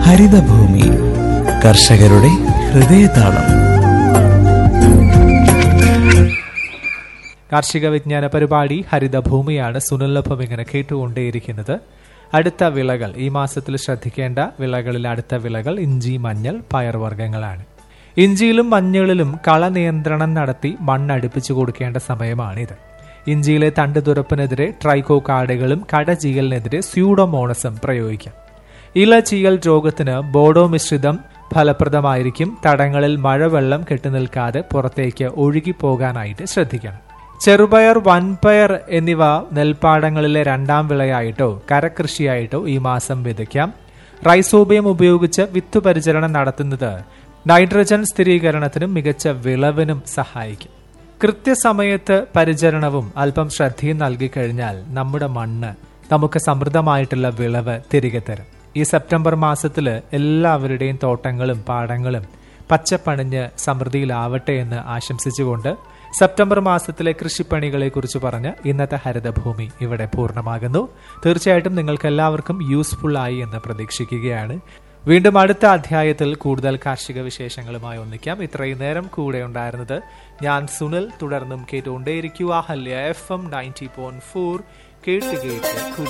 ഹരിതഭൂമി കർഷകരുടെ ഹൃദയതാളം കാർഷിക വിജ്ഞാന പരിപാടി ഹരിതഭൂമിയാണ് സുനിലൊപ്പം ഇങ്ങനെ കേട്ടുകൊണ്ടേയിരിക്കുന്നത് അടുത്ത വിളകൾ ഈ മാസത്തിൽ ശ്രദ്ധിക്കേണ്ട വിളകളിൽ അടുത്ത വിളകൾ ഇഞ്ചി മഞ്ഞൾ പയർവർഗ്ഗങ്ങളാണ് ഇഞ്ചിയിലും മഞ്ഞളിലും കള നിയന്ത്രണം നടത്തി മണ്ണടുപ്പിച്ചു കൊടുക്കേണ്ട സമയമാണിത് ഇഞ്ചിയിലെ തണ്ട് തുറപ്പിനെതിരെ ട്രൈക്കോ കാർഡുകളും കടചീയലിനെതിരെ സ്യൂഡോമോണസം പ്രയോഗിക്കാം ഇല ചീയൽ രോഗത്തിന് ബോഡോ മിശ്രിതം ഫലപ്രദമായിരിക്കും തടങ്ങളിൽ മഴവെള്ളം കെട്ടുനിൽക്കാതെ പുറത്തേക്ക് ഒഴുകിപ്പോകാനായിട്ട് ശ്രദ്ധിക്കണം ചെറുപയർ വൻപയർ എന്നിവ നെൽപ്പാടങ്ങളിലെ രണ്ടാം വിളയായിട്ടോ കരകൃഷിയായിട്ടോ ഈ മാസം വിതയ്ക്കാം റൈസോബിയം ഉപയോഗിച്ച് വിത്ത് പരിചരണം നടത്തുന്നത് നൈട്രജൻ സ്ഥിരീകരണത്തിനും മികച്ച വിളവിനും സഹായിക്കും കൃത്യസമയത്ത് പരിചരണവും അല്പം ശ്രദ്ധയും നൽകിക്കഴിഞ്ഞാൽ നമ്മുടെ മണ്ണ് നമുക്ക് സമൃദ്ധമായിട്ടുള്ള വിളവ് തിരികെ തരും ഈ സെപ്റ്റംബർ മാസത്തിൽ എല്ലാവരുടെയും തോട്ടങ്ങളും പാടങ്ങളും പച്ചപ്പണിഞ്ഞ് സമൃദ്ധിയിലാവട്ടെ എന്ന് ആശംസിച്ചുകൊണ്ട് സെപ്റ്റംബർ മാസത്തിലെ കൃഷിപ്പണികളെ കുറിച്ച് പറഞ്ഞ് ഇന്നത്തെ ഹരിതഭൂമി ഇവിടെ പൂർണ്ണമാകുന്നു തീർച്ചയായിട്ടും നിങ്ങൾക്ക് എല്ലാവർക്കും യൂസ്ഫുൾ ആയി എന്ന് പ്രതീക്ഷിക്കുകയാണ് വീണ്ടും അടുത്ത അധ്യായത്തിൽ കൂടുതൽ കാർഷിക വിശേഷങ്ങളുമായി ഒന്നിക്കാം ഇത്രയും നേരം കൂടെ ഉണ്ടായിരുന്നത് ഞാൻ സുനിൽ തുടർന്നും കേട്ടുകൊണ്ടേയിരിക്കുക ഹല്യ F M ninety point four കേട്ട് കേട്ട്